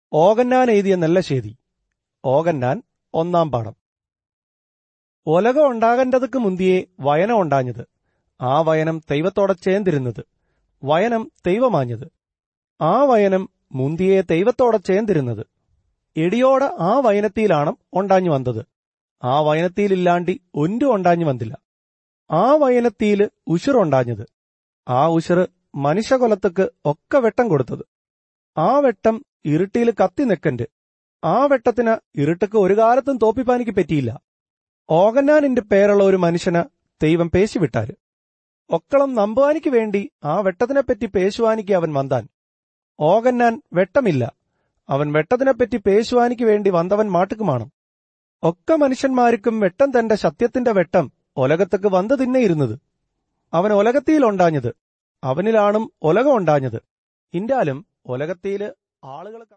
ഓകന്നാൻ എഴുതിയ നെല്ലശ്ശേരി ഓകന്നാൻ ഒന്നാം പാഠം ഒലക ഉണ്ടാകേണ്ടതുക്ക് മുന്തിയെ വയനം ഉണ്ടാഞ്ഞത് ആ വയനം ദൈവത്തോടെ ചേർന്നിരുന്നത് വയനം ദൈവമാഞ്ഞത് ആ വയനം മുന്തിയെ ദൈവത്തോടെ ചേർന്നിരുന്നത് എടിയോടെ ആ വയനത്തിലാണ് ഉണ്ടാഞ്ഞു വന്നത് ആ വയനത്തിയിലില്ലാണ്ടി ഒൻറ്റു ഉണ്ടാഞ്ഞു വന്നില്ല ആ വയനത്തിയില് ഉശുറുണ്ടാഞ്ഞത് ആ ഉശുറ് മനുഷ്യകൊലത്തുക്ക് ഒക്കെ വെട്ടം കൊടുത്തത് ആ വെട്ടം ഇരുട്ടിയിൽ കത്തി നിക്കണ്ട് ആ വെട്ടത്തിന് ഇരുട്ടക്ക് ഒരു കാലത്തും തോപ്പിപ്പാനിക്ക് പറ്റിയില്ല ഓകന്നാനിന്റെ പേരുള്ള ഒരു മനുഷ്യന് ദൈവം പേശിവിട്ടാര് ഒക്കളം നമ്പുവാനിക്ക് വേണ്ടി ആ വെട്ടത്തിനെപ്പറ്റി പേശുവാനിക്ക് അവൻ വന്താൻ ഓകന്നാൻ വെട്ടമില്ല അവൻ വെട്ടത്തിനെപ്പറ്റി പേശുവാനിക്ക് വേണ്ടി വന്നവൻ മാട്ടുക്കുമാണ് ഒക്കെ മനുഷ്യന്മാർക്കും വെട്ടം തന്റെ സത്യത്തിന്റെ വെട്ടം ഒലകത്തക്ക് വന്നു തിന്നെ ഇരുന്നത് അവൻ ഒലകത്തിയിൽ ഉണ്ടാഞ്ഞത് അവനിലാണും ഒലകം ഉണ്ടാഞ്ഞത് ഇന്റാലും ഒലകത്തിയില് ആളുകൾ